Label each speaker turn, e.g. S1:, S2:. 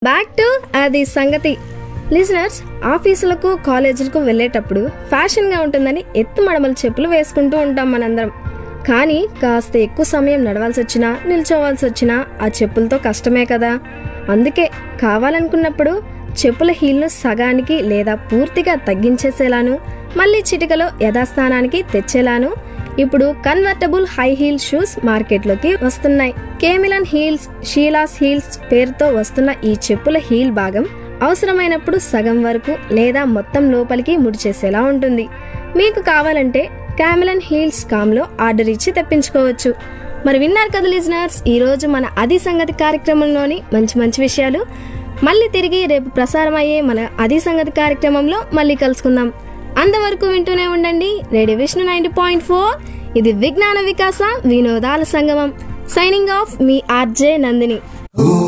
S1: back to అది సంగతి listeners ఆఫీసులకు కాలేజీలకు వెళ్ళేటప్పుడు ఫ్యాషన్గా ఉంటుందని ఎత్తు మడమల చెప్పులు వేసుకుంటూ ఉంటాం మనందరం కానీ కాస్త ఎక్కువ సమయం నడవాల్సి వచ్చినా నిల్చోవాల్సి వచ్చినా ఆ చెప్పులతో కష్టమే కదా అందుకే కావాలనుకున్నప్పుడు చెప్పుల హీల్ను సగానికి లేదా పూర్తిగా తగ్గించేసేలాను మళ్ళీ చిటికలో యథాస్థానానికి తెచ్చేలాను ఇప్పుడు కన్వర్టబుల్ హై హీల్ షూస్ మార్కెట్లోకి వస్తున్నాయి కేమిలన్ హీల్స్ షీలాస్ హీల్స్ పేరుతో వస్తున్న ఈ చెప్పుల హీల్ భాగం అవసరమైనప్పుడు సగం వరకు లేదా మొత్తం లోపలికి ముడిచేసేలా ఉంటుంది మీకు కావాలంటే కామిలన్ హీల్స్ కామ్లో ఆర్డర్ ఇచ్చి తెప్పించుకోవచ్చు మరి విన్నారు కదా లిజనర్స్ ఈరోజు మన అది సంగతి కార్యక్రమంలోని మంచి మంచి విషయాలు మళ్ళీ తిరిగి రేపు ప్రసారం అయ్యే మన అది సంగతి కార్యక్రమంలో మళ్ళీ కలుసుకుందాం అంతవరకు వింటూనే ఉండండి radio Vishnu ninety point four ఇది విజ్ఞాన వికాస వినోదాల సంగమం సైనింగ్ ఆఫ్ మీ ఆర్జే నందిని